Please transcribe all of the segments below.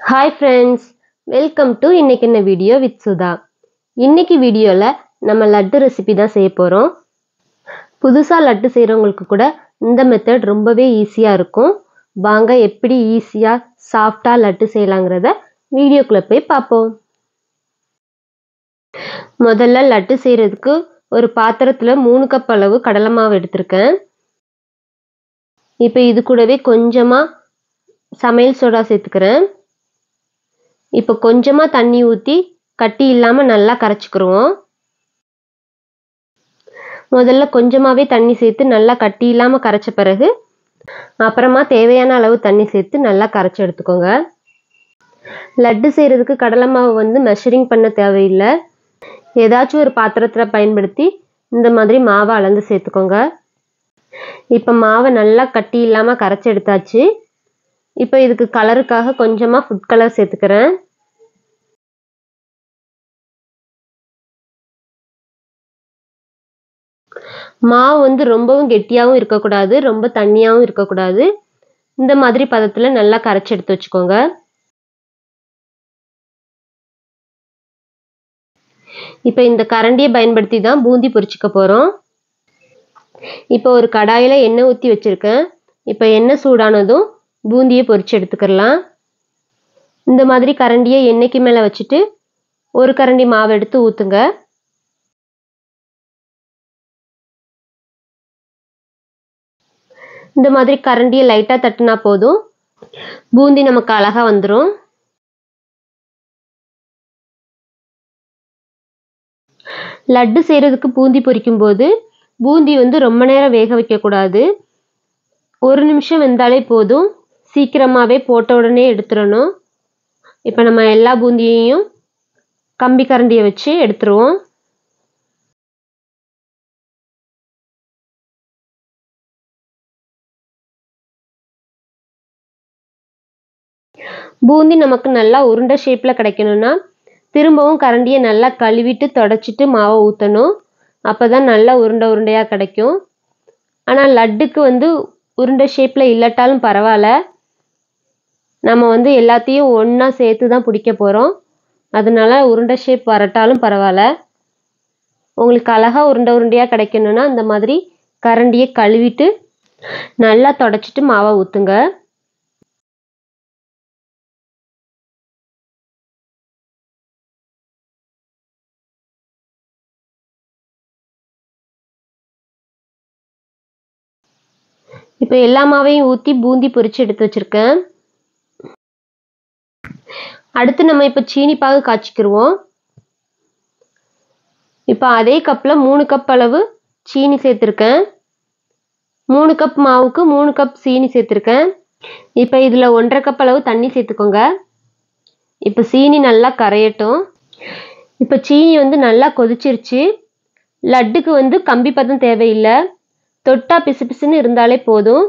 hi friends welcome to இன்னைக்கு என்ன video with Sudha இன்னைக்கு வீடியோவில் நம்ம லட்டு ரெசிபி தான் செய்ய போகிறோம் புதுசாக லட்டு செய்கிறவங்களுக்கு கூட இந்த மெத்தட் ரொம்பவே ஈஸியாக இருக்கும் வாங்க எப்படி ஈஸியாக சாஃப்டாக லட்டு செய்யலாங்கிறத வீடியோக்குள்ளே போய் பார்ப்போம் முதல்ல லட்டு செய்கிறதுக்கு ஒரு பாத்திரத்தில் மூணு கப் அளவு கடலை மாவு எடுத்திருக்கேன் இப்போ இது கூடவே கொஞ்சமாக சமையல் சோடா சேர்த்துக்கிறேன் இப்போ கொஞ்சமாக தண்ணி ஊற்றி கட்டி இல்லாமல் நல்லா கரைச்சிக்கிருவோம் முதல்ல கொஞ்சமாகவே தண்ணி சேர்த்து நல்லா கட்டி இல்லாமல் கரைச்ச பிறகு அப்புறமா தேவையான அளவு தண்ணி சேர்த்து நல்லா கரைச்சி எடுத்துக்கோங்க லட்டு செய்கிறதுக்கு கடலை மாவு வந்து மெஷரிங் பண்ண தேவையில்லை ஏதாச்சும் ஒரு பாத்திரத்தில் பயன்படுத்தி இந்த மாதிரி மாவை அளந்து சேர்த்துக்கோங்க இப்போ மாவை நல்லா கட்டி இல்லாமல் கரைச்சி எடுத்தாச்சு இப்போ இதுக்கு கலருக்காக கொஞ்சமாக ஃபுட் கலர் சேர்த்துக்கிறேன் மாவு வந்து ரொம்பவும் கெட்டியாகவும் இருக்கக்கூடாது ரொம்ப தண்ணியாகவும் இருக்கக்கூடாது இந்த மாதிரி பதத்தில் நல்லா கரைச்சி எடுத்து வச்சுக்கோங்க இப்போ இந்த கரண்டியை பயன்படுத்தி தான் பூந்தி பொரிச்சிக்க போகிறோம் இப்போ ஒரு கடாயில் எண்ணெய் ஊற்றி வச்சுருக்கேன் இப்போ எண்ணெய் சூடானதும் பூந்தியை பொரிச்சு எடுத்துக்கிடலாம் இந்த மாதிரி கரண்டியை எண்ணெய்க்கு மேலே வச்சுட்டு ஒரு கரண்டி மாவு எடுத்து ஊற்றுங்க இந்த மாதிரி கரண்டியை லைட்டாக தட்டினா போதும் பூந்தி நமக்கு அழகாக வந்துடும் லட்டு செய்கிறதுக்கு பூந்தி பொரிக்கும் போது பூந்தி வந்து ரொம்ப நேரம் வேக வைக்கக்கூடாது ஒரு நிமிஷம் வெந்தாலே போதும் சீக்கிரமாகவே போட்ட உடனே எடுத்துடணும் இப்போ நம்ம எல்லா பூந்தியையும் கம்பி கரண்டியை வச்சு எடுத்துருவோம் பூந்தி நமக்கு நல்லா உருண்டை ஷேப்பில் கிடைக்கணும்னா திரும்பவும் கரண்டியை நல்லா கழுவிட்டு தொடச்சிட்டு மாவை ஊற்றணும் அப்போ தான் நல்லா உருண்டை உருண்டையாக கிடைக்கும் ஆனால் லட்டுக்கு வந்து உருண்டை ஷேப்பில் இல்லாட்டாலும் பரவாயில்ல நம்ம வந்து எல்லாத்தையும் ஒன்றா சேர்த்து தான் பிடிக்க போகிறோம் அதனால உருண்டை ஷேப் வரட்டாலும் பரவாயில்ல உங்களுக்கு அழகாக உருண்டை உருண்டையாக கிடைக்கணும்னா இந்த மாதிரி கரண்டியை கழுவிட்டு நல்லா தொடச்சிட்டு மாவை ஊற்றுங்க இப்போ எல்லா மாவையும் ஊற்றி பூந்தி பொரிச்சு எடுத்து வச்சுருக்கேன் அடுத்து நம்ம இப்போ சீனி பாகு காய்ச்சிக்கிருவோம் இப்போ அதே கப்பில் மூணு கப் அளவு சீனி சேர்த்துருக்கேன் மூணு கப் மாவுக்கு மூணு கப் சீனி சேர்த்துருக்கேன் இப்போ இதில் ஒன்றரை கப் அளவு தண்ணி சேர்த்துக்கோங்க இப்போ சீனி நல்லா கரையட்டும் இப்போ சீனி வந்து நல்லா கொதிச்சிருச்சு லட்டுக்கு வந்து கம்பி பதம் தேவையில்லை தொட்டா பிசு பிசுன்னு இருந்தாலே போதும்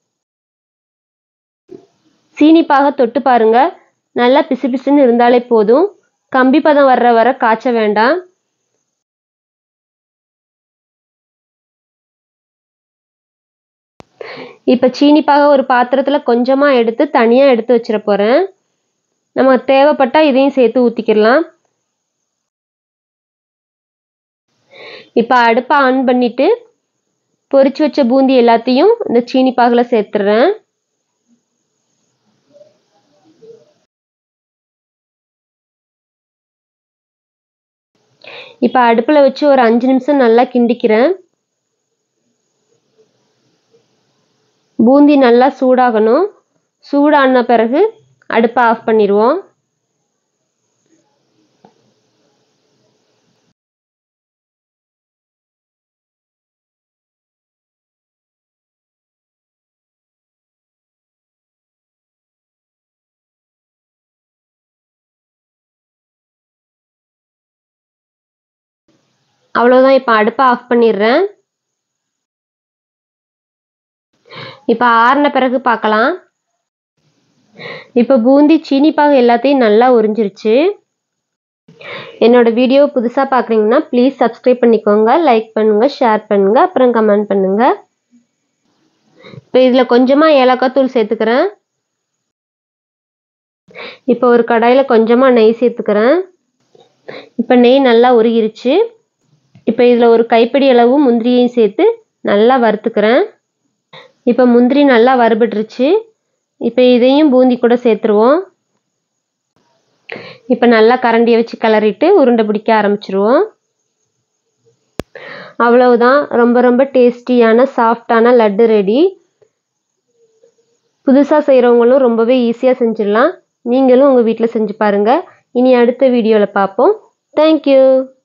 சீனிப்பாக தொட்டு பாருங்க நல்லா பிசு பிசுன்னு இருந்தாலே போதும் கம்பி பதம் வர்ற வர காய்ச்ச வேண்டாம் இப்போ சீனிப்பாக ஒரு பாத்திரத்தில் கொஞ்சமாக எடுத்து தனியாக எடுத்து வச்சிட போகிறேன் நம்ம தேவைப்பட்டால் இதையும் சேர்த்து ஊற்றிக்கிடலாம் இப்போ அடுப்பை ஆன் பண்ணிவிட்டு பொரிச்சு வச்ச பூந்தி எல்லாத்தையும் இந்த சீனி பாகில் சேர்த்துறேன் இப்போ அடுப்பில் வச்சு ஒரு அஞ்சு நிமிஷம் நல்லா கிண்டிக்கிறேன் பூந்தி நல்லா சூடாகணும் சூடான பிறகு அடுப்பை ஆஃப் பண்ணிடுவோம் அவ்வளோதான் இப்போ அடுப்பை ஆஃப் பண்ணிடுறேன் இப்போ ஆறின பிறகு பார்க்கலாம் இப்போ பூந்தி சீனி பாகு எல்லாத்தையும் நல்லா உறிஞ்சிருச்சு என்னோட வீடியோ புதுசாக பார்க்குறீங்கன்னா ப்ளீஸ் சப்ஸ்கிரைப் பண்ணிக்கோங்க லைக் பண்ணுங்கள் ஷேர் பண்ணுங்கள் அப்புறம் கமெண்ட் பண்ணுங்கள் இப்போ இதில் கொஞ்சமாக ஏலக்காய் தூள் சேர்த்துக்கிறேன் இப்போ ஒரு கடாயில் கொஞ்சமாக நெய் சேர்த்துக்கிறேன் இப்போ நெய் நல்லா உருகிருச்சு இப்போ இதில் ஒரு கைப்பிடி அளவு முந்திரியையும் சேர்த்து நல்லா வறுத்துக்கிறேன் இப்போ முந்திரி நல்லா வறுபட்டுருச்சு இப்போ இதையும் பூந்தி கூட சேர்த்துருவோம் இப்போ நல்லா கரண்டியை வச்சு கிளறிட்டு உருண்டை பிடிக்க ஆரம்பிச்சிருவோம் அவ்வளவுதான் ரொம்ப ரொம்ப டேஸ்டியான சாஃப்டான லட்டு ரெடி புதுசாக செய்கிறவங்களும் ரொம்பவே ஈஸியாக செஞ்சிடலாம் நீங்களும் உங்கள் வீட்டில் செஞ்சு பாருங்கள் இனி அடுத்த வீடியோவில் பார்ப்போம் தேங்க்யூ